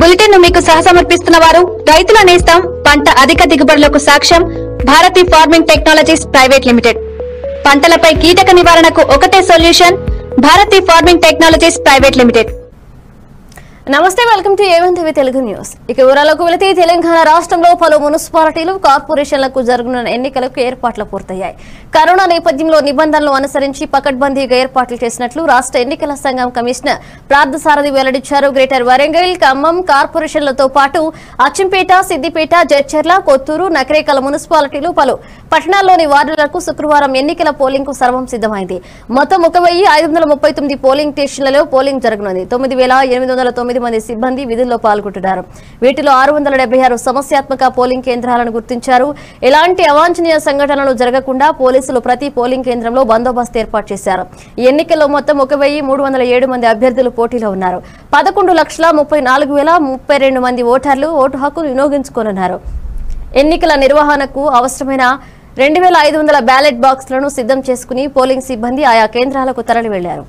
Bulletin ను మీకు సహసమర్పిస్తున్న వారు రైతుల నేస్తం పంట అధిక దిగుబడులకు సాక్ష్యం Bharati farming technologies private limited పంటలపై కీటక నివారణకు ఒకటే solution Bharati farming technologies private limited నమస్తే welcome to A one TV Telugu news ఇక వివరాలకు వెళితే తెలంగాణ రాష్ట్రంలో పలు మున్సిపాలిటీలు కార్పొరేషన్లకు జరగనున్న ఎన్నికలకు ఏర్పాట్లు పూర్తయ్యాయి కరోనా నేపథ్యంలో నిబంధనలు అనుసరించి పకడ్బందీగా ఏర్పాట్లు చేసినట్లు రాష్ట్ర ఎన్నికల సంఘం కమిషనర్ పార్థసారథి వెల్లడించారు గ్రేటర్ వరంగల్ ఖమ్మం కార్పొరేషన్లతో పాటు అచ్చంపేట సిద్దిపేట జడ్చర్ల కొత్తూరు నకరేకల మున్సిపాలిటీలు పలు పట్టణాల్లోని వార్డులకు శుక్రవారం ఎన్నికల పోలింగ్ కు సర్వం సిద్దమైంది మొత్తం ఒక వెయ్యి ఐదు వందల ముప్పై తొమ్మిది పోలింగ్ స్టేషన్లలో పోలింగ్ జరగనుంది తొమ్మిది వేల ఎనిమిది వందల తొమ్మిది మంది సిబ్బంది విధుల్లో పాల్గొంటున్నారు వీటిలో ఆరు వందల డెబ్బై ఆరు సమస్యాత్మక పోలింగ్ కేంద్రాలను గుర్తించారు ఎలాంటి అవాంఛనీయ సంఘటనలు జరగకుండా పోలీసులు ప్రతి పోలింగ్ కేంద్రంలో బందోబస్తు ఏర్పాటు చేశారు ఈ ఎన్నికల్లో మొత్తం ఒక వెయ్యి మూడు వందల ఏడు మంది అభ్యర్థులు పోటీలో ఉన్నారు పదకొండు లక్షల ముప్పై నాలుగు వేల ముప్పై రెండు మంది ఓటర్లు ఓటు హక్కును వినియోగించుకోనున్నారు ఎన్నికల నిర్వహణకు అవసరమైన రెండు వేల ఐదు వందల బ్యాలెట్ బాక్స్లను సిద్ధం చేసుకుని పోలింగ్ సిబ్బంది ఆయా కేంద్రాలకు తరలి వెళ్లారు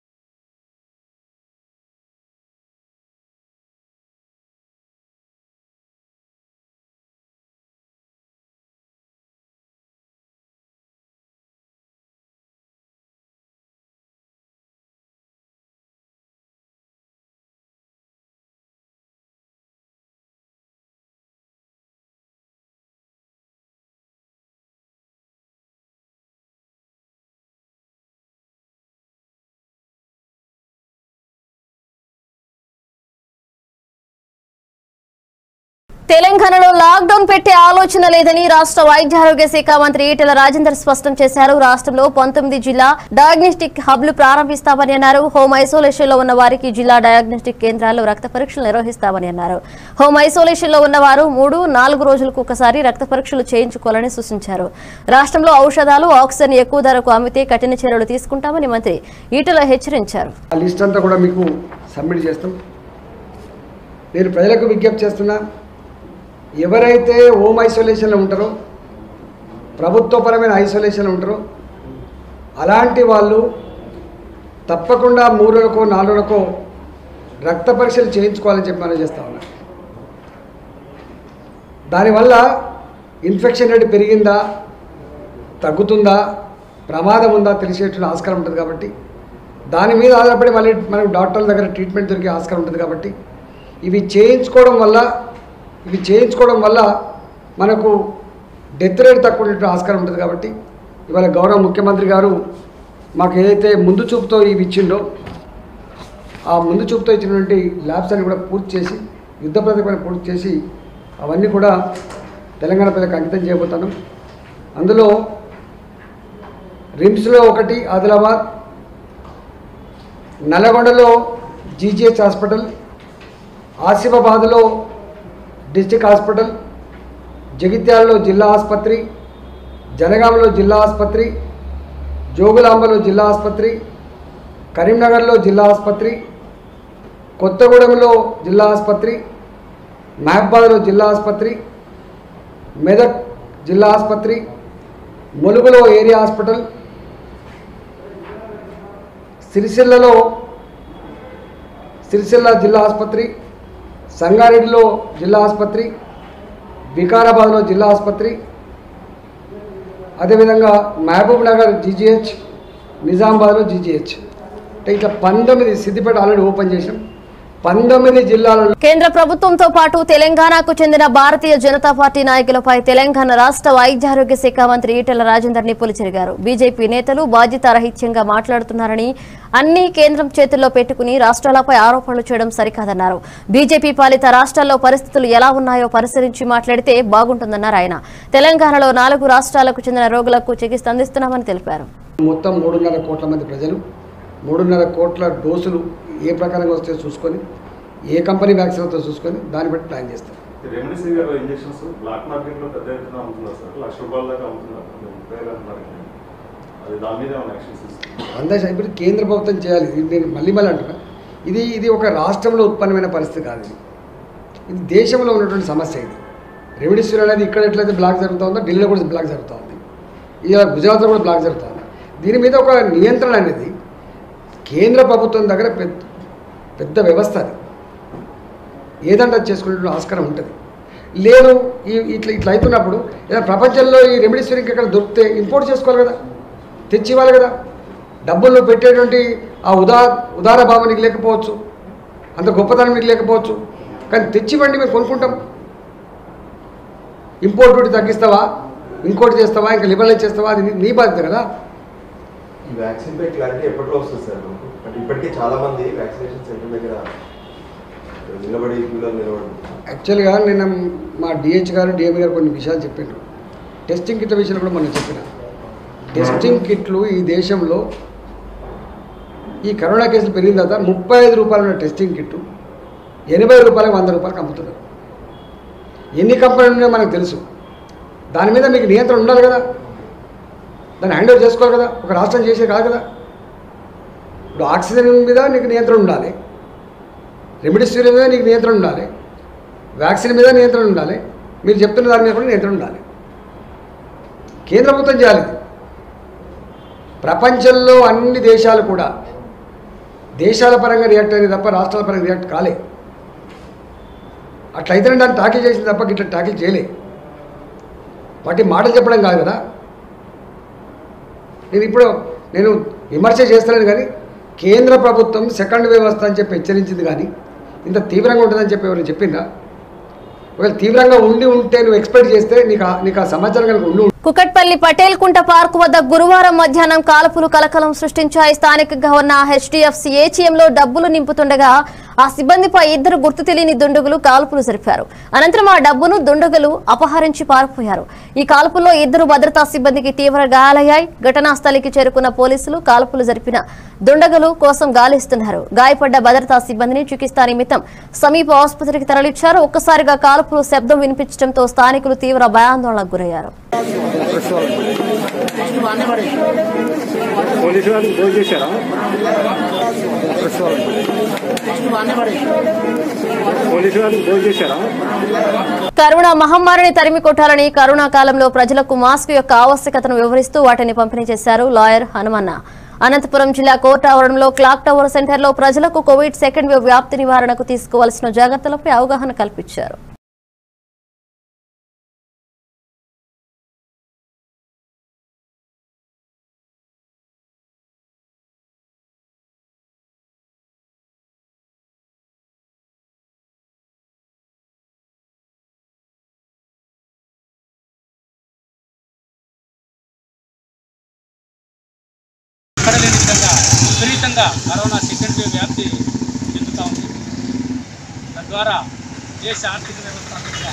తెలంగాణలో లాక్డౌన్ పెట్టే ఆలోచన లేదని రాష్ట్ర వైద్య ఆరోగ్య శాఖ మంత్రి ఈటెల రాజేందర్ స్పష్టం చేశారు రాష్ట్రంలో పంతొమ్మిది జిల్లా డయాగ్నోస్టిక్ హబ్లు ప్రారంభిస్తామని అన్నారు హోమ్ ఐసోలేషన్ లో ఉన్న వారికి జిల్లా డయాగ్నోస్టిక్ కేంద్రాల్లో రక్త పరీక్షలు నిర్వహిస్తామని అన్నారు హోమ్ ఐసోలేషన్ లో ఉన్నవారు మూడు నాలుగు రోజులకు ఒకసారి రక్త పరీక్షలు చేయించుకోవాలని సూచించారు రాష్ట్రంలో ఔషధాలు ఆక్సిజన్ ఎక్కువ ధరకు అమ్మితే కఠిన చర్యలు తీసుకుంటామని మంత్రి ఈటెల హెచ్చరించారు ఆ లిస్ట్ అంతా కూడా మీకు సబ్మిట్ చేస్తాం నేను ప్రజలకు విజ్ఞప్తి చేస్తున్నా ఎవరైతే హోమ్ ఐసోలేషన్లో ఉంటారో ప్రభుత్వపరమైన ఐసోలేషన్లో ఉంటారో అలాంటి వాళ్ళు తప్పకుండా మూడు రోజులకో నాలుగు రోజులకో రక్త పరీక్షలు చేయించుకోవాలని చెప్పి మనం చేస్తా ఉన్నాం దానివల్ల ఇన్ఫెక్షన్ రేట్ పెరిగిందా తగ్గుతుందా ప్రమాదం ఉందా తెలిసేటువంటి ఆస్కారం ఉంటుంది కాబట్టి దాని మీద ఆధారపడి మళ్ళీ మనకు డాక్టర్ల దగ్గర ట్రీట్మెంట్ దొరికే ఆస్కారం ఉంటుంది కాబట్టి ఇవి చేయించుకోవడం వల్ల ఇవి చేయించుకోవడం వల్ల మనకు డెత్ రేట్ తక్కువ ఉండేటువంటి ఆస్కారం ఉంటుంది కాబట్టి ఇవాళ గౌరవ ముఖ్యమంత్రి గారు మాకు ఏదైతే ముందు చూపుతో ఇవి ఇచ్చిండో ఆ ముందు చూపుతో ఇచ్చినటువంటి ల్యాబ్స్ అన్ని కూడా పూర్తి చేసి యుద్ధ ప్రతిపన పూర్తి చేసి అవన్నీ కూడా తెలంగాణ ప్రజలకు అంకితం చేయబోతున్నాం అందులో రిమ్స్లో ఒకటి ఆదిలాబాద్ నల్లగొండలో జీజీహెచ్ హాస్పిటల్ ఆసిఫాబాద్లో డిస్టిక్ హాస్పిటల్ జగిత్యాలలో జిల్లా ఆసుపత్రి జనగామలో జిల్లా ఆసుపత్రి జోగులాంబలో జిల్లా ఆసుపత్రి కరీంనగర్లో జిల్లా ఆసుపత్రి కొత్తగూడెంలో జిల్లా ఆసుపత్రి మహబాద్లో జిల్లా ఆసుపత్రి మెదక్ జిల్లా ఆసుపత్రి ములుగులో ఏరియా హాస్పిటల్ సిరిసిల్లలో సిరిసిల్ల జిల్లా ఆసుపత్రి సంగారెడ్డిలో జిల్లా ఆసుపత్రి వికారాబాద్లో జిల్లా ఆసుపత్రి అదేవిధంగా మహబూబ్ నగర్ జీజీహెచ్ నిజామాబాద్లో జీజీహెచ్ అంటే ఇట్లా పంతొమ్మిది సిద్దిపేట ఆల్రెడీ ఓపెన్ చేసాం పంతొమ్మిది జిల్లాలలో కేంద్ర ప్రభుత్వంతో పాటు తెలంగాణకు చెందిన భారతీయ జనతా పార్టీ నాయకులపై తెలంగాణ రాష్ట్ర వైద్యారోగ్య శాఖ మంత్రి ఈటెల రాజేందర్ నిప్పులు చెరిగారు బీజేపీ నేతలు బాధ్యతారహిత్యంగా మాట్లాడుతున్నారని అన్ని కేంద్రం చేతుల్లో పెట్టుకుని రాష్ట్రాలపై ఆరోపణలు చేయడం సరికాదన్నారు బీజేపీ పాలిత రాష్ట్రాల్లో పరిస్థితులు ఎలా ఉన్నాయో పరిశీలించి మాట్లాడితే బాగుంటుందన్నారు ఆయన తెలంగాణలో నాలుగు రాష్ట్రాలకు చెందిన రోగులకు చికిత్స అందిస్తున్నామని తెలిపారు మొత్తం మూడున్నర కోట్ల మంది ప్రజలు మూడున్నర కోట్ల డోసులు ఏ ప్రకారంగా వస్తాయో చూసుకొని ఏ కంపెనీ వ్యాక్సిన్ వస్తుందో చూసుకొని దాన్ని బట్టి ప్లాన్ చేస్తాం రెమ్డెసివిర్ ఇంజెక్షన్స్ బ్లాక్ మార్కెట్ లో పెద్ద ఎత్తున అమ్ముతున్నారు సార్ లక్ష రూపాయల దాకా అమ్ముతున్నారు ముప్పై వేలు అంటున్నారు అది దాని మీద ఏమైనా యాక్షన్స్ ఇస్తుంది అందాజ ఇప్పుడు కేంద్ర ప్రభుత్వం చేయాలి ఇది నేను మళ్ళీ మళ్ళీ అంటున్నా ఇది ఇది ఒక రాష్ట్రంలో ఉత్పన్నమైన పరిస్థితి కాదు ఇది ఇది దేశంలో ఉన్నటువంటి సమస్య ఇది రెమిడిసివిర్ అనేది ఇక్కడ ఎట్లయితే బ్లాక్ జరుగుతూ ఉందో ఢిల్లీలో కూడా బ్లాక్ జరుగుతూ ఉంది ఇలా గుజరాత్లో కూడా బ్లాక్ జరుగుతూ ఉంది దీని మీద ఒక నియంత్రణ అనేది కేంద్ర ప్రభుత్వం దగ్గర పెద్ద పెద్ద వ్యవస్థ అది ఏదంటే అది చేసుకునే ఆస్కారం ఉంటుంది లేదు ఈ ఇట్లా ఇట్లా అవుతున్నప్పుడు ఏదైనా ప్రపంచంలో ఈ రెమెడీస్ ఎక్కడ దొరికితే ఇంపోర్ట్ చేసుకోవాలి కదా తెచ్చి ఇవ్వాలి కదా డబ్బులు పెట్టేటువంటి ఆ ఉదా ఉదార భావం నీకు లేకపోవచ్చు అంత గొప్పతనం మీకు లేకపోవచ్చు కానీ తెచ్చివ్వండి మేము కొనుక్కుంటాం ఇంపోర్ట్ డ్యూటీ తగ్గిస్తావా ఇంకోటి చేస్తావా ఇంకా లిబరలైజ్ చేస్తావా అది నీ- నీ బాధ్యత కదా ఈ వ్యాక్సిన్ పై క్లారిటీ ఎప్పట్లో వస్తుంది సార్ మనకు అంటే ఇప్పటికే చాలా మంది వ్యాక్సినేషన్ సెంటర్ దగ్గర నిలబడి క్యూలో నిలబడి యాక్చువల్గా నిన్న మా డిహెచ్ గారు డిఎం గారు కొన్ని విషయాలు చెప్పిండ్రు టెస్టింగ్ కిట్ల విషయంలో కూడా మనం చెప్పిన టెస్టింగ్ కిట్లు ఈ దేశంలో ఈ కరోనా కేసులు పెరిగిన తర్వాత ముప్పై ఐదు రూపాయలు ఉన్న టెస్టింగ్ కిట్టు ఎనభై రూపాయలకు వంద రూపాయలకు అమ్ముతున్నారు ఎన్ని కంపెనీలు ఉన్నాయో మనకు తెలుసు దాని మీద మీకు నియంత్రణ ఉండాలి కదా దాన్ని హ్యాండ్ ఓవర్ చేసుకోవాలి కదా ఒక రాష్ట్రం చేసే కాదు కదా ఇప్పుడు ఆక్సిజన్ మీద నీకు నియంత్రణ ఉండాలి రెమిడిసివిర్ మీద నీకు నియంత్రణ ఉండాలి వ్యాక్సిన్ మీద నియంత్రణ ఉండాలి మీరు చెప్తున్న దాని మీద కూడా నియంత్రణ ఉండాలి కేంద్ర ప్రభుత్వం చేయాలి ఇది. ప్రపంచంలో అన్ని దేశాలు కూడా దేశాల పరంగా రియాక్ట్ అయింది తప్ప రాష్ట్రాల పరంగా రియాక్ట్ కాలే అట్లయితేనే దాన్ని టాకిల్ చేసింది తప్ప ఇట్లా టాకిల్ చేయలే వాటి మాటలు చెప్పడం కాదు కదా నేను ఇప్పుడు నేను విమర్శ చేస్తలేను కానీ కేంద్ర ప్రభుత్వం సెకండ్ వ్యవస్థ అని చెప్పి హెచ్చరించింది కానీ ఇంత తీవ్రంగా ఉంటుందని చెప్పి ఎవరైనా చెప్పిందా ఒకవేళ తీవ్రంగా ఉండి ఉంటే నువ్వు ఎక్స్పెక్ట్ చేస్తే నీకు ఆ- నీకు ఆ సమాచారం కనుక ఉండి కుకట్పల్లి పటేల్ కుంట పార్క్ వద్ద గురువారం మధ్యాహ్నం కాల్పులు కలకలం సృష్టించాయి స్థానికంగా ఉన్న హెచ్డిఎఫ్సి ఏటీఎంలో డబ్బులు నింపుతుండగా ఆ సిబ్బందిపై ఇద్దరు గుర్తు తెలియని దుండగులు కాల్పులు జరిపారు అనంతరం ఆ డబ్బును దుండగులు అపహరించి పారిపోయారు ఈ కాల్పుల్లో ఇద్దరు భద్రతా సిబ్బందికి తీవ్ర గాయాలయ్యాయి ఘటనా స్థలికి చేరుకున్న పోలీసులు కాల్పులు జరిపిన దుండగులు కోసం గాలిస్తున్నారు గాయపడ్డ భద్రతా సిబ్బందిని చికిత్స నిమిత్తం సమీప ఆసుపత్రికి తరలించారు ఒక్కసారిగా కాల్పులు శబ్దం వినిపించడంతో స్థానికులు తీవ్ర భయాందోళనకు గురయ్యారు పోలీసు వాళ్ళు దోష చేశారా పోలీసు వాళ్ళు దోష చేశారా కరోనా మహమ్మారిని తరిమి కొట్టాలని కరోనా కాలంలో ప్రజలకు మాస్క్ యొక్క ఆవశ్యకతను వివరిస్తూ వాటిని పంపిణీ చేశారు లాయర్ హనుమన్న అనంతపురం జిల్లా కోర్టు ఆవరణలో క్లాక్ టవర్ సెంటర్లో ప్రజలకు కోవిడ్ సెకండ్ వేవ్ వ్యాప్తి నివారణకు తీసుకోవాల్సిన జాగ్రత్తలపై అవగాహన కల్పించారు ఎక్కడలేని విధంగా విపరీతంగా కరోనా సెకండ్ వేవ్ వ్యాప్తి చెందుతూ ఉంది తద్వారా దేశ ఆర్థిక వ్యవస్థ అంతా కూడా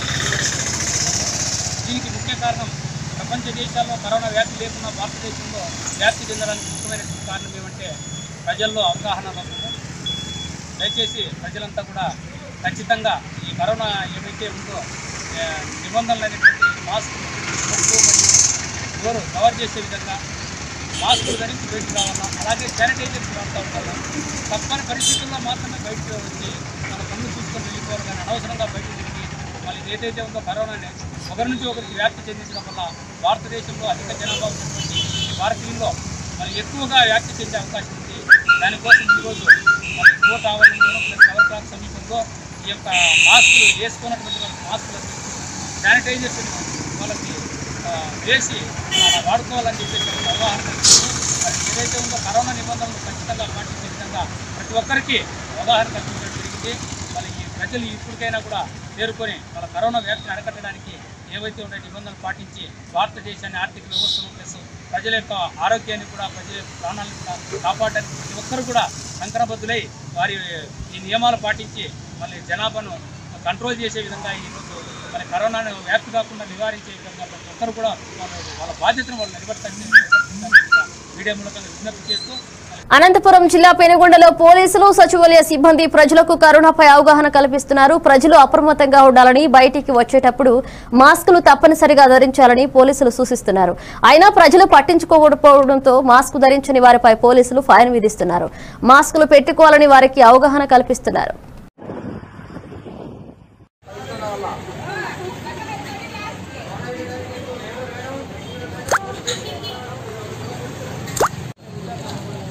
దీనికి ముఖ్య కారణం ప్రపంచ దేశాల్లో కరోనా వ్యాప్తి లేకుండా భారతదేశంలో వ్యాప్తి చెందడానికి ముఖ్యమైనటువంటి కారణం ఏమంటే ప్రజల్లో అవగాహన లోపము దయచేసి ప్రజలంతా కూడా ఖచ్చితంగా ఈ కరోనా ఏమైతే ఉందో ఏ, నిబంధనలు అనేటువంటి మాస్క్ ముక్కు మరియు నోరు కవర్ చేసే విధంగా మాస్కులు ధరించి బయటకు రావాలా అలాగే శానిటైజర్స్ వాడుతూ ఉండాలి తప్పని పరిస్థితుల్లో మాత్రమే బయటకు వచ్చి మన పనులు చూసుకొని వెళ్ళిపోవాలి కానీ అనవసరంగా బయటకు తిరిగి మళ్ళీ ఏదైతే ఉందో కరోనాని ఒకరి నుంచి ఒకరికి వ్యాప్తి చెందించడం వల్ల భారతదేశంలో అధిక జనాభా ఉన్నటువంటి ఈ భారతీయుల్లో మరి ఎక్కువగా వ్యాప్తి చెందే అవకాశం ఉంది దానికోసం ఈరోజు మరి కోర్టు ఆవరణలో ప్లస్ కవర్ క్లాక్ సమీపంలో ఈ యొక్క మాస్కులు వేసుకున్నటువంటి వాళ్ళకి మాస్కులు శానిటైజర్స్ వాళ్ళకి ఆ, వేసి అలా వాడుకోవాలని చెప్పేసి ఒక అవగాహన కల్పిస్తూ మరి ఏదైతే ఉందో కరోనా నిబంధనలు ఖచ్చితంగా పాటించే విధంగా ప్రతి ఒక్కరికి అవగాహన కల్పించడం జరిగింది మరి ఈ ప్రజలు ఇప్పటికైనా కూడా చేరుకొని వాళ్ళ కరోనా వ్యాప్తిని అరికట్టడానికి ఏవైతే ఉండే నిబంధనలు పాటించి భారతదేశాన్ని ఆర్థిక వ్యవస్థను ప్లస్ ప్రజల యొక్క ఆరోగ్యాన్ని కూడా ప్రజల యొక్క ప్రాణాలను కూడా కాపాడడానికి ప్రతి ఒక్కరు కూడా సంక్రమబద్ధులై వారి ఈ నియమాలు పాటించి మళ్ళీ జనాభాను కంట్రోల్ చేసే విధంగా ఈరోజు మరి కరోనాను వ్యాప్తి కాకుండా నివారించే విధంగా ప్రతి ఒక్కరు కూడా వాళ్ళ వాళ్ళ బాధ్యతను వాళ్ళు నిలబెట్టాలని మీడియా మూలకంగా విజ్ఞప్తి చేస్తూ అనంతపురం జిల్లా పెనుగొండలో పోలీసులు సచివాలయ సిబ్బంది ప్రజలకు కరోనాపై అవగాహన కల్పిస్తున్నారు ప్రజలు అప్రమత్తంగా ఉండాలని బయటికి వచ్చేటప్పుడు మాస్కులు తప్పనిసరిగా ధరించాలని పోలీసులు సూచిస్తున్నారు అయినా ప్రజలు పట్టించుకోకపోవడంతో మాస్క్ ధరించని వారిపై పోలీసులు ఫైన్ విధిస్తున్నారు మాస్కులు పెట్టుకోవాలని వారికి అవగాహన కల్పిస్తున్నారు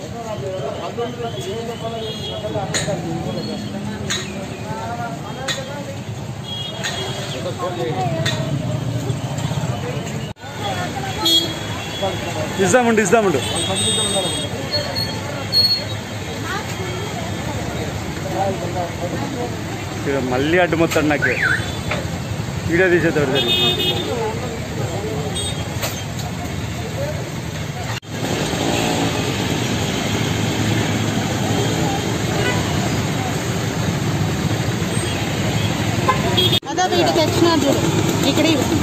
ఆ ఇద్దామండి ఇద్దామండి ఇక మళ్ళీ అడ్డుమొత్తాడు నాకు వీడియో తీసేస్తాడు సరే అదో వీటికి వచ్చిన చూడు ఇక్కడ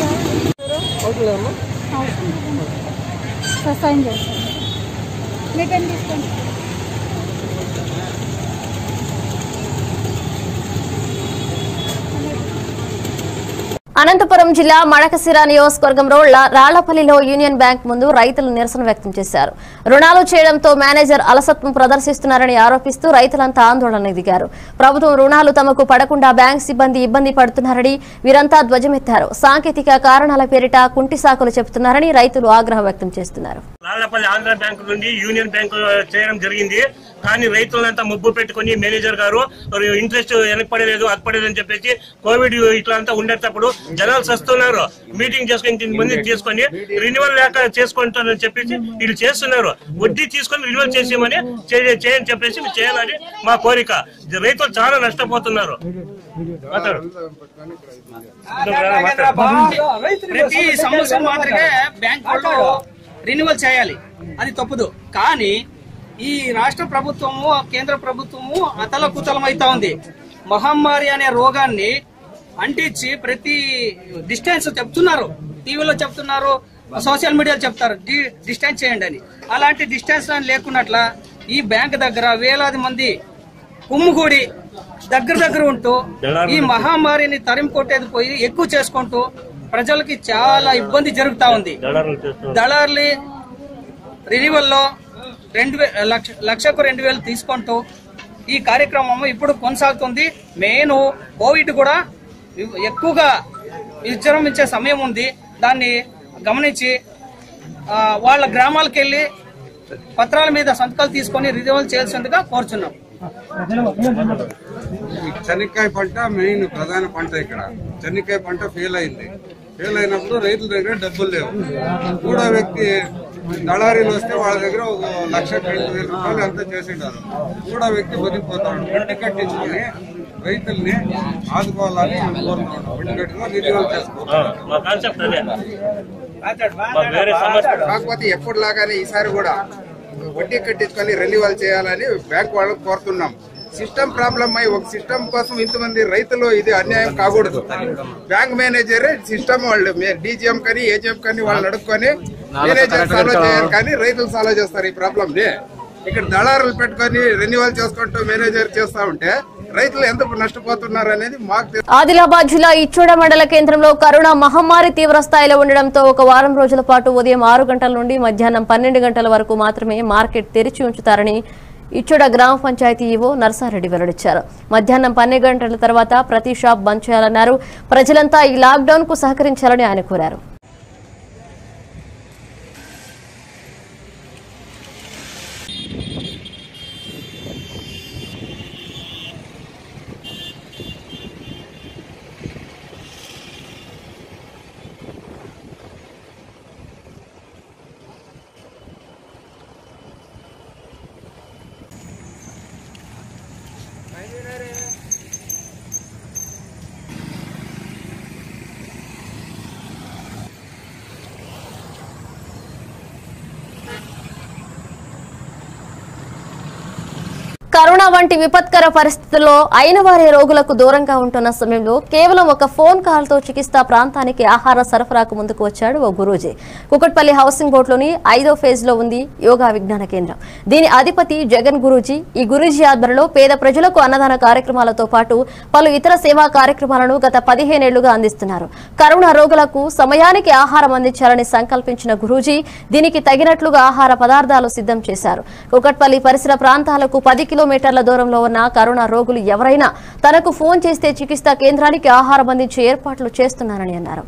సైన్ చేస్తాను మీకేం తీసుకోండి అనంతపురం జిల్లా మడకసిర నియోజకవర్గంలో లా- రాళ్లపల్లిలో యూనియన్ బ్యాంక్ ముందు రైతులు నిరసన వ్యక్తం చేశారు రుణాలు చేయడంతో మేనేజర్ అలసత్వం ప్రదర్శిస్తున్నారని ఆరోపిస్తూ రైతులంతా ఆందోళన దిగారు ప్రభుత్వం రుణాలు తమకు పడకుండా బ్యాంక్ సిబ్బంది ఇబ్బంది పడుతున్నారని వీరంతా ధ్వజమెత్తారు సాంకేతిక కారణాల పేరిట కుంటి సాకులు చెబుతున్నారని రైతులు ఆగ్రహం వ్యక్తం చేస్తున్నారు రాళ్లపల్లి ఆంధ్ర బ్యాంకు నుండి యూనియన్ బ్యాంకు చేయడం జరిగింది కానీ రైతులంతా ముబ్బు పెట్టుకుని మేనేజర్ గారు ఇంట్రెస్ట్ వెనకపడలేదు అది పడలేదు అని చెప్పేసి కోవిడ్ ఇట్లా అంతా ఉండేటప్పుడు జనాలు సస్తున్నారు మీటింగ్ చేసుకుని ఇంత మంది తీసుకొని రినివల్ లేక చేసుకుంటారని చెప్పేసి వీళ్ళు చేస్తున్నారు వడ్డీ తీసుకొని రినివల్ చేసేయమని చే- చేయని చెప్పేసి మీరు చేయాలని మా కోరిక రైతులు చాలా నష్టపోతున్నారు మాట్లాడు. ప్రతి సంవత్సరం మాదిరిగా బ్యాంక్ వాళ్ళు రెన్యువల్ చేయాలి అది తప్పదు కానీ ఈ రాష్ట్ర ప్రభుత్వము కేంద్ర ప్రభుత్వము అతలకుతలం అవుతా ఉంది మహమ్మారి అనే రోగాన్ని అంటించి ప్రతి డిస్టెన్స్ చెప్తున్నారు టీవీలో చెప్తున్నారు సోషల్ మీడియాలో చెప్తారు డి- డిస్టెన్స్ చేయండి అని అలాంటి డిస్టెన్స్ అని లేకున్నట్ల ఈ బ్యాంక్ దగ్గర వేలాది మంది కుమ్ముగూడి దగ్గర దగ్గర ఉంటూ ఈ మహమ్మారిని తరిమి కొట్టేది పోయి ఎక్కువ చేసుకుంటూ ప్రజలకి చాలా ఇబ్బంది జరుగుతా ఉంది దళారులు చేస్తున్నారు. దళార్లు రెన్యువల్ లో రెండు వే- లక్ష లక్షకు రెండు వేలు తీసుకుంటూ ఈ కార్యక్రమం ఇప్పుడు కొనసాగుతుంది మెయిన్ కోవిడ్ కూడా ఇవ్- ఎక్కువగా విజృంభించే సమయం ఉంది దాన్ని గమనించి ఆ, వాళ్ళ గ్రామాలకు వెళ్ళి పత్రాల మీద సంతకాలు తీసుకొని రిజర్వల్ చేయాల్సిందిగా కోరుచున్నాం చెనక్కాయ పంట మెయిన్ ప్రధాన పంట ఇక్కడ చెనక్కాయ పంట ఫెయిల్ అయింది ఫెయిల్ అయినప్పుడు రైతుల దగ్గర డబ్బులు లేవు మూడో వ్యక్తి దళారీలు వస్తే వాళ్ళ దగ్గర ఒక లక్ష రెండు వేల రూపాయలు అంతా చేసిండారు మూడో వ్యక్తి బతికిపోతాడు బండి కట్టించుకొని రైతుల్ని ఆదుకోవాలని కోరుతున్నాడు బండి కట్టుకొని రిన్యూవల్ ఆ, చేసుకోవాలి మా కాన్సెప్ట్ అదే మాకు వేరే సమస్య కాకపోతే ఎప్పుడులాగానే ఈసారి కూడా వడ్డీ కట్టించుకొని రెన్యువల్ చేయాలని బ్యాంక్ వాళ్ళకి కోరుతున్నాం సిస్టమ్ ప్రాబ్లం అయి ఒక సిస్టమ్ కోసం ఇంతమంది రైతులు ఇది అన్యాయం కాకూడదు బ్యాంక్ మేనేజర్ సిస్టమ్ వాళ్ళు డీజీఎం కానీ ఏజీఎం కానీ వాళ్ళు అడుక్కొని మేనేజర్ సాల్వ్ చేయాలి కానీ రైతులు సాల్వ్ చేస్తారు ఈ ప్రాబ్లం ని ఇక్కడ దళారులు పెట్టుకొని రెన్యువల్ చేసుకుంటూ మేనేజర్ చేస్తా ఉంటే రైతులు ఎంత నష్టపోతున్నారు అనేది మాకు తెలుసు. ఆదిలాబాద్ జిల్లా ఇచ్చోడ మండల కేంద్రంలో కరోనా మహమ్మారి తీవ్ర స్థాయిలో ఉండడంతో ఒక వారం రోజుల పాటు ఉదయం ఆరు గంటల నుండి మధ్యాహ్నం పన్నెండు గంటల వరకు మాత్రమే మార్కెట్ తెరిచి ఉంచుతారని ఇచ్చోడ గ్రామ పంచాయతీ ఈవో నర్సారెడ్డి వెల్లడించారు మధ్యాహ్నం పన్నెండు గంటల తర్వాత ప్రతి షాప్ బంద్ చేయాలన్నారు ప్రజలంతా ఈ లాక్డౌన్ కు సహకరించాలని ఆయన కోరారు కరోనా వంటి విపత్కర పరిస్థితుల్లో అయిన వారే రోగులకు దూరంగా ఉంటున్న సమయంలో కేవలం ఒక ఫోన్ కాల్ తో చికిత్సా ప్రాంతానికి ఆహార సరఫరాకు ముందుకు వచ్చాడు ఓ గురూజీ కుకట్పల్లి హౌసింగ్ బోర్డులోని ఐదో ఫేజ్ లో ఉంది యోగా విజ్ఞాన కేంద్రం దీని అధిపతి జగన్ గురూజీ ఈ గురూజీ ఆధ్వర్యంలో పేద ప్రజలకు అన్నదాన కార్యక్రమాలతో పాటు పలు ఇతర సేవా కార్యక్రమాలను గత పదిహేనేళ్లుగా అందిస్తున్నారు కరోనా రోగులకు సమయానికి ఆహారం అందించాలని సంకల్పించిన గురూజీ దీనికి తగినట్లుగా ఆహార పదార్థాలు సిద్ధం చేశారు కుకట్పల్లి పరిసర ప్రాంతాలకు పది కిలోమీటర్ల దూరంలో ఉన్న కరోనా రోగులు ఎవరైనా తనకు ఫోన్ చేస్తే చికిత్సా కేంద్రానికి ఆహారం అందించే ఏర్పాట్లు చేస్తున్నారని అన్నారు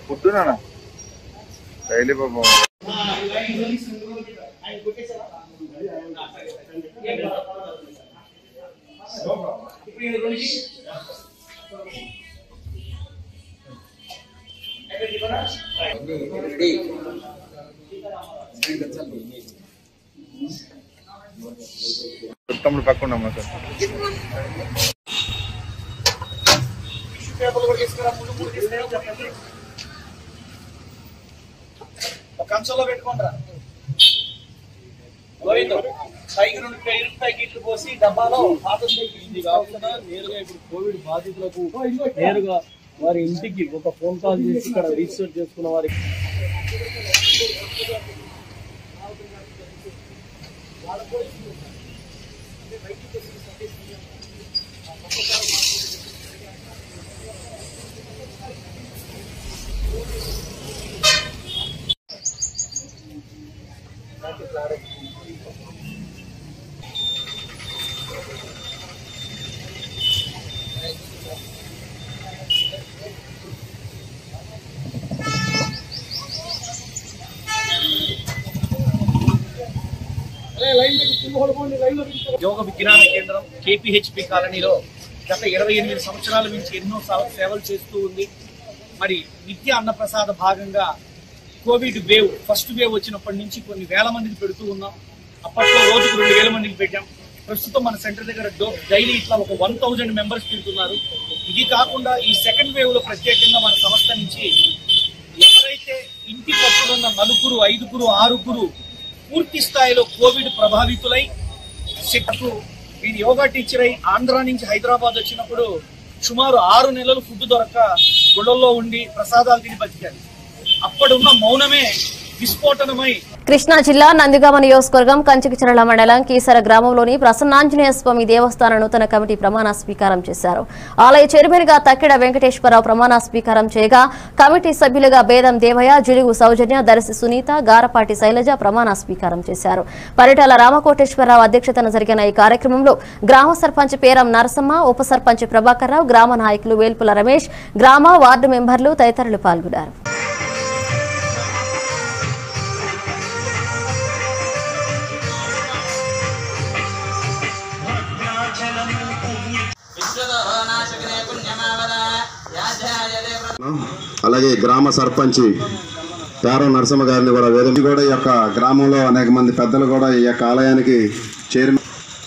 పొద్దున డైలీ పాపం తమ్ముడు పక్కన ఉన్నామా సార్ కంచంలో పెట్టుకుంటారా గోవిందు పైకి రెండు పెయిన్ ప్యాకెట్లు పోసి డబ్బాలో పాతం ఇది కాకుండా నేరుగా ఇప్పుడు కోవిడ్ బాధితులకు నేరుగా వారి ఇంటికి ఒక ఫోన్ కాల్ చేసి ఇక్కడ రిజిస్టర్ చేసుకున్న వారికి యోగ విజ్ఞాన కేంద్రం కేపీహెచ్పి కాలనీలో గత ఇరవై ఎనిమిది సంవత్సరాల నుంచి ఎన్నో సా- సేవలు చేస్తూ ఉంది మరి నిత్య అన్నప్రసాద భాగంగా కోవిడ్ వేవ్ ఫస్ట్ వేవ్ వచ్చినప్పటి నుంచి కొన్ని వేల మందికి పెడుతూ ఉన్నాం అప్పట్లో రోజుకు రెండు వేల మందికి పెట్టాం ప్రస్తుతం మన సెంటర్ దగ్గర డైలీ ఇట్లా ఒక వన్ థౌజండ్ మెంబర్స్ పెడుతున్నారు ఇది కాకుండా ఈ సెకండ్ వేవ్ లో ప్రత్యేకంగా మన సంస్థ నుంచి ఎవరైతే ఇంటి పట్టునున్న నలుగురు ఐదుగురు ఆరుగురు పూర్తి స్థాయిలో కోవిడ్ ప్రభావితులై శిక్షకు వీరి యోగా టీచర్ అయి ఆంధ్ర నుంచి హైదరాబాద్ వచ్చినప్పుడు సుమారు ఆరు నెలలు ఫుడ్ దొరక్క గుళ్ళల్లో ఉండి ప్రసాదాలు తిని బతికారు అప్పుడున్న మౌనమే విస్ఫోటనమై కృష్ణా జిల్లా నందిగామ నియోజకవర్గం కంచికిచరల మండలం కీసర గ్రామంలోని ప్రసన్నాంజనేయ స్వామి దేవస్థాన నూతన కమిటీ ప్రమాణ స్వీకారం చేశారు ఆలయ చైర్మన్ గా తక్కిడ వెంకటేశ్వరరావు ప్రమాణ స్వీకారం చేయగా కమిటీ సభ్యులుగా బేదం దేవయ్య జిలుగు సౌజన్య దర్శి సునీత గారపాటి శైలజ ప్రమాణ స్వీకారం చేశారు పరిటాల రామకోటేశ్వరరావు అధ్యక్షతన జరిగిన ఈ కార్యక్రమంలో గ్రామ సర్పంచ్ పేరం నరసమ్మ ఉప సర్పంచ్ ప్రభాకర్ రావు గ్రామ నాయకులు వేల్పుల రమేష్ గ్రామ వార్డు మెంబర్లు తదితరులు పాల్గొన్నారు అలాగే గ్రామ సర్పంచ్ పేర నరసింహ గారిని కూడా వేదిక కూడా ఈ యొక్క గ్రామంలో అనేక మంది పెద్దలు కూడా ఈ యొక్క ఆలయానికి చైర్మన్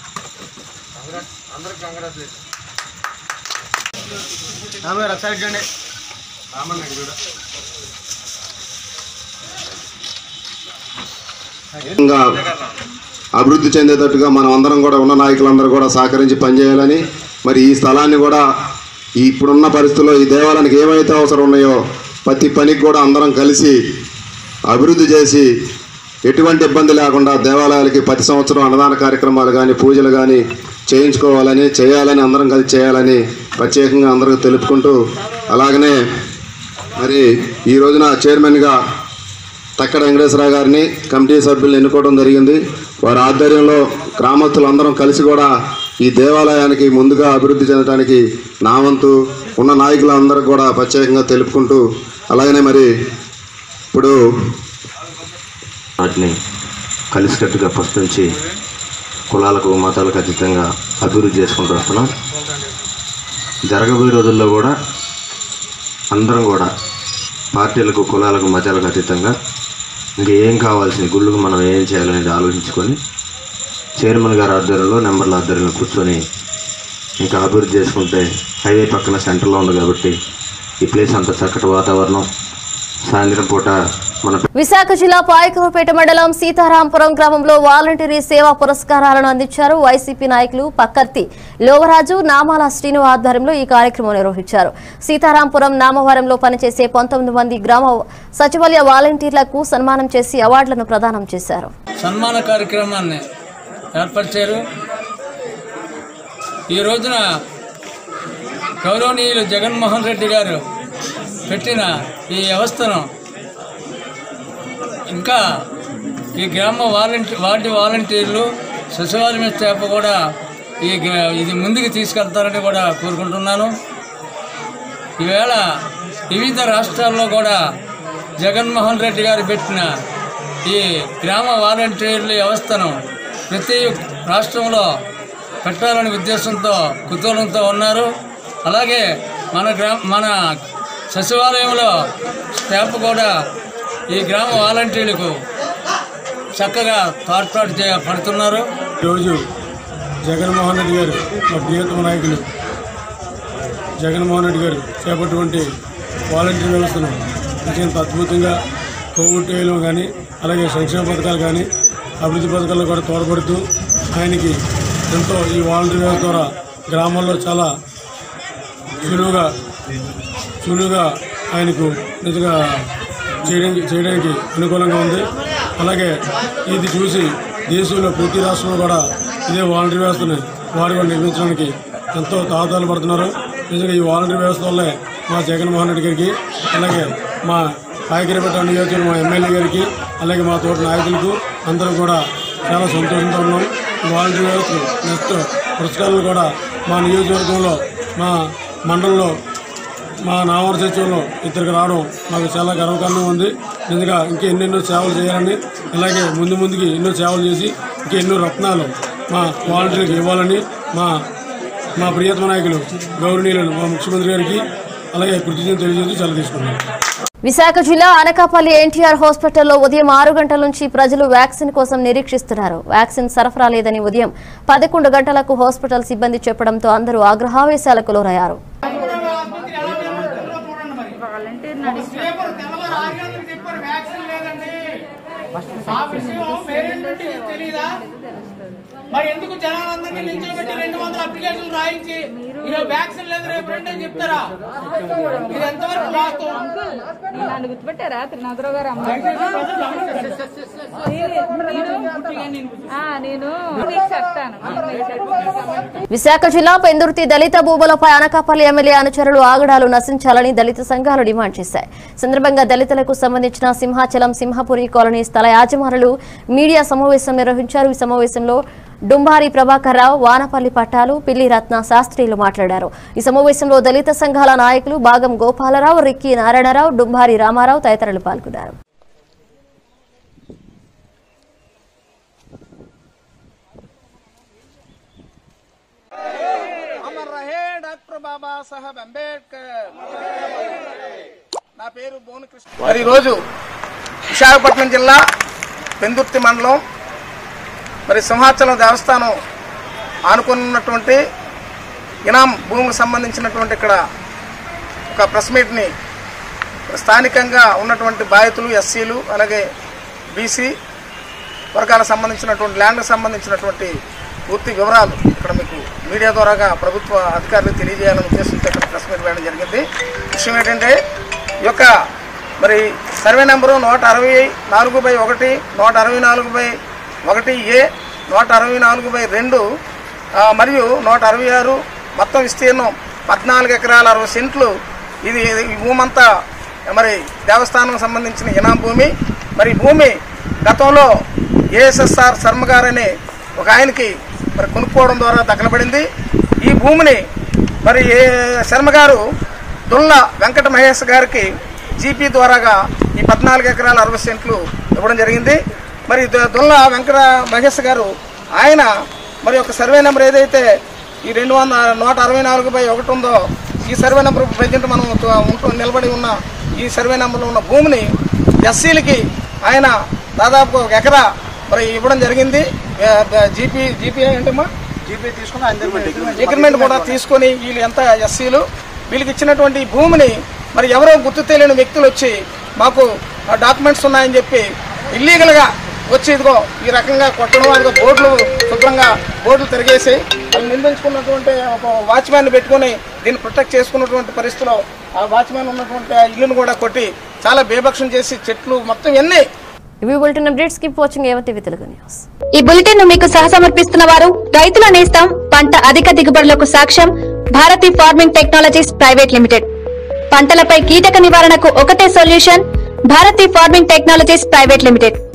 ఇంకా అభివృద్ధి చెందేటట్టుగా మనం అందరం కూడా ఉన్న నాయకులందరూ కూడా సహకరించి పనిచేయాలని మరి ఈ స్థలాన్ని కూడా ఈ ఇప్పుడున్న పరిస్థితుల్లో ఈ దేవాలయానికి ఏవైతే అవసరం ఉన్నాయో ప్రతి పనికి కూడా అందరం కలిసి అభివృద్ధి చేసి ఎటువంటి ఇబ్బంది లేకుండా దేవాలయాలకి ప్రతి సంవత్సరం అన్నదాన కార్యక్రమాలు కానీ పూజలు కానీ చేయించుకోవాలని చేయాలని అందరం కలిసి చేయాలని ప్రత్యేకంగా అందరికీ తెలుపుకుంటూ అలాగనే మరి ఈ రోజున చైర్మన్గా తక్కడ వెంకటేశ్వరరావు గారిని కమిటీ సభ్యులను ఎన్నుకోవడం జరిగింది వారి ఆధ్వర్యంలో గ్రామస్తులందరం కలిసి కూడా ఈ దేవాలయానికి ముందుగా అభివృద్ధి చెందడానికి నా వంతు ఉన్న నాయకులందరూ కూడా ప్రత్యేకంగా తెలుపుకుంటూ అలాగనే మరి ఇప్పుడు వాటిని కలిసికట్టుగా ఫస్ట్ నుంచి కులాలకు మతాలకు అతీతంగా అభివృద్ధి చేసుకుంటూ వస్తున్నాం జరగబోయే రోజుల్లో కూడా అందరం కూడా పార్టీలకు కులాలకు మతాలకు అతీతంగా ఇంకా ఏం కావాల్సిన గుళ్ళకు మనం ఏం చేయాలనేది ఆలోచించుకొని చైర్మన్ గారి ఆధ్వర్యంలో నెంబర్ల ఆధ్వర్యంలో కూర్చొని ఇంకా అభివృద్ధి చేసుకుంటే హైవే పక్కన సెంటర్లో ఉంది కాబట్టి ఈ ప్లేస్ అంత చక్కటి వాతావరణం సాయంత్రం పూట మన విశాఖ జిల్లా పాయకరపేట మండలం సీతారాంపురం గ్రామంలో వాలంటీరీ సేవా పురస్కారాలను అందించారు వైసీపీ నాయకులు పక్కర్తి లోవరాజు నామాల శ్రీను ఆధ్వర్యంలో ఈ కార్యక్రమం నిర్వహించారు సీతారాంపురం నామవరంలో పనిచేసే పంతొమ్మిది మంది గ్రామ సచివాలయ వాలంటీర్లకు సన్మానం చేసి అవార్డులను ప్రదానం చేశారు సన్మాన కార్యక్రమాన్ని ఏర్పరిచారు ఈ రోజున గౌరవనీయులు జగన్మోహన్ రెడ్డి గారు పెట్టిన ఈ వ్యవస్థను ఇంకా ఈ గ్రామ వాలంటీ వార్డు వాలంటీర్లు సచివాలయం స్టాఫ్ కూడా ఈ గ్రా- ఇది ముందుకు తీసుకెళ్తారని కూడా కోరుకుంటున్నాను ఈవేళ వివిధ రాష్ట్రాల్లో కూడా జగన్మోహన్ రెడ్డి గారు పెట్టిన ఈ గ్రామ వాలంటీర్ల వ్యవస్థను ప్రతి రాష్ట్రంలో పెట్టాలనే ఉద్దేశంతో కుతూహలంతో ఉన్నారు అలాగే మన గ్రామ మన సచివాలయంలో స్టాఫ్ కూడా ఈ గ్రామ వాలంటీర్లకు చక్కగా తోడ్పాటు చేయ పడుతున్నారు ఈరోజు జగన్మోహన్ రెడ్డి గారు మా ప్రియతమ నాయకులు జగన్మోహన్ రెడ్డి గారు చేపట్టినటువంటి వాలంటీర్ వ్యవస్థను అత్యంత అద్భుతంగా కోవిడ్ టైంలో కానీ అలాగే సంక్షేమ పథకాలు కానీ అభివృద్ధి పథకాల్లో కూడా తోడ్పడుతూ ఆయనకి ఎంతో ఈ వాలంటీర్ వ్యవస్థ ద్వారా గ్రామాల్లో చాలా సులువుగా సులువుగా ఆయనకు నిజంగా చేయడానికి చేయడానికి అనుకూలంగా ఉంది అలాగే ఇది చూసి దేశంలో ప్రతి రాష్ట్రంలో కూడా ఇదే వాలంటీర్ వ్యవస్థని వారు కూడా నిర్మించడానికి ఎంతో తాహతాలు పడుతున్నారు నిజంగా ఈ వాలంటీర్ వ్యవస్థ వల్లే మా జగన్మోహన్ రెడ్డి గారికి అలాగే మా కాయకరపేట నియోజకవర్గం మా ఎమ్మెల్యే గారికి అలాగే మా తోటి నాయకులకు అందరూ కూడా చాలా సంతోషంతో ఉన్నాం ఈ వాలంటీర్ వ్యవస్థ నెక్స్ట్ పురస్కారాలు కూడా మా నియోజకవర్గంలో మా మండలంలో మా నామర సచివంలో ఇద్దరికి రావడం మాకు చాలా గర్వకారణంగా ఉంది నిజంగా ఇంకా ఎన్నెన్నో సేవలు చేయాలని అలాగే ముందు ముందుకి ఎన్నో సేవలు చేసి ఇంకా ఎన్నో రత్నాలు మా వాలంటీర్లకు ఇవ్వాలని మా మా ప్రియతమ నాయకులు గౌరవనీయులు మా ముఖ్యమంత్రి గారికి అలాగే కృతజ్ఞతలు తెలియజేస్తూ చాలా తీసుకున్నాను విశాఖ జిల్లా అనకాపల్లి ఎన్టీఆర్ హాస్పిటల్లో ఉదయం ఆరు గంటల నుంచి ప్రజలు వ్యాక్సిన్ కోసం నిరీక్షిస్తున్నారు వ్యాక్సిన్ సరఫరా లేదని ఉదయం పదకొండు గంటలకు హాస్పిటల్ సిబ్బంది చెప్పడంతో అందరూ ఆగ్రహావేశాలకు లోరయ్యారు మరి ఎందుకు జనాలందరినీ నిల్చోబెట్టి రెండు వందల అప్లికేషన్లు రాయించి ఈరోజు వ్యాక్సిన్ లేదు రేపు రెండు అని చెప్తారా ఇది ఎంతవరకు వాస్తవం నన్ను గుర్తుపెట్టారా త్రినాథరావు గారు అమ్మ ఆ, నేను మీకు చెప్తాను విశాఖ జిల్లా పెందుర్తి దళిత భూములపై అనకాపల్లి ఎమ్మెల్యే అనుచరులు ఆగడాలు నశించాలని దళిత సంఘాలు డిమాండ్ చేశాయి సందర్భంగా దళితులకు సంబంధించిన సింహాచలం సింహపురి కాలనీ స్థల యాజమానులు మీడియా సమావేశం నిర్వహించారు ఈ సమావేశంలో డుంబారి ప్రభాకర్ రావు వానపల్లి పట్టాలు పిల్లి రత్న శాస్త్రిలు మాట్లాడారు ఈ సమావేశంలో దళిత సంఘాల నాయకులు భాగం గోపాలరావు రిక్కి నారాయణరావు డుంబారి రామారావు తదితరులు పాల్గొన్నారు అమర్ రహే డాక్టర్ బాబా సాహెబ్ అంబేద్కర్ నా పేరు బోను కృష్ణ మరి ఈరోజు విశాఖపట్నం జిల్లా పెందుర్తి మండలం మరి సింహాచలం దేవస్థానం ఆనుకున్నటువంటి ఇనాం భూమికి సంబంధించినటువంటి ఇక్కడ ఒక ప్రెస్ మీట్ని స్థానికంగా ఉన్నటువంటి బాధితులు ఎస్సీలు అలాగే బీసీ వర్గాలకు సంబంధించినటువంటి ల్యాండ్కి సంబంధించినటువంటి పూర్తి వివరాలు ఇక్కడ మీకు మీడియా ద్వారాగా ప్రభుత్వ అధికారులకు తెలియజేయాలనే ఉద్దేశంతో ఇక్కడ ప్రెస్ మీట్ వేయడం జరిగింది విషయం ఏంటంటే ఈ యొక్క మరి సర్వే నెంబరు నూట అరవై నాలుగు బై ఒకటి నూట అరవై నాలుగు బై ఒకటి ఏ నూట అరవై నాలుగు బై రెండు ఆ, మరియు నూట అరవై ఆరు మొత్తం విస్తీర్ణం పద్నాలుగు ఎకరాల అరవై సెంట్లు ఇది ఈ భూమంతా మరి దేవస్థానం సంబంధించిన ఇనాం భూమి మరి ఈ భూమి గతంలో ఏఎస్ఎస్ఆర్ శర్మ గారని ఒక ఆయనకి మరి కొనుక్కోవడం ద్వారా దక్కనబడింది ఈ భూమిని మరి ఏ శర్మ గారు దుల్ల వెంకట మహేష్ గారికి జీపీ ద్వారాగా ఈ పద్నాలుగు ఎకరాల అరవై సెంట్లు ఇవ్వడం జరిగింది మరి దు- దుల్ల వెంకట మహేష్ గారు ఆయన మరి ఒక సర్వే నెంబర్ ఏదైతే ఈ రెండు వందల నూట అరవై నాలుగు బై ఒకటి ఉందో ఈ సర్వే నెంబర్ ప్రజెంట్ మనం త- ఉంటూ నిలబడి ఉన్న ఈ సర్వే నెంబర్లో ఉన్న భూమిని ఎస్సీలకి ఆయన దాదాపు ఒక ఎకరా మరి ఇవ్వడం జరిగింది జీపీ జీపీ ఏంటమ్మా జీపీ తీసుకుని అగ్రిమెంట్ కూడా తీసుకొని వీళ్ళు ఎంత ఎస్సీలు వీళ్ళకి ఇచ్చినటువంటి ఈ భూమిని మరి ఎవరో గుర్తు తెలియని వ్యక్తులు వచ్చి మాకు డాక్యుమెంట్స్ ఉన్నాయని చెప్పి ఇల్లీగల్గా వచ్చి ఇదిగో ఈ రకంగా కొట్టడం అదిగో బోర్డులు శుభ్రంగా బోర్డులు తిరిగేసి వాళ్ళు నిర్మించుకున్నటువంటి ఒక వాచ్మ్యాన్ పెట్టుకొని దీన్ని ప్రొటెక్ట్ చేసుకున్నటువంటి పరిస్థితిలో ఆ వాచ్మ్యాన్ ఉన్నటువంటి ఆ ఇల్లును కూడా కొట్టి చాలా బేభక్షం చేసి చెట్లు మొత్తం ఎన్ని ఇవి bulletin updates keep watching A one TV Telugu news ఈ బులెటిన్ ను మీకు సహసమర్పిస్తున్న వారు రైతుల నేస్తం పంట అధిక దిగుబడులకు సాక్ష్యం Bharati farming technologies private limited పంటలపై కీటక నివారణకు ఒకటే solution Bharati farming technologies private limited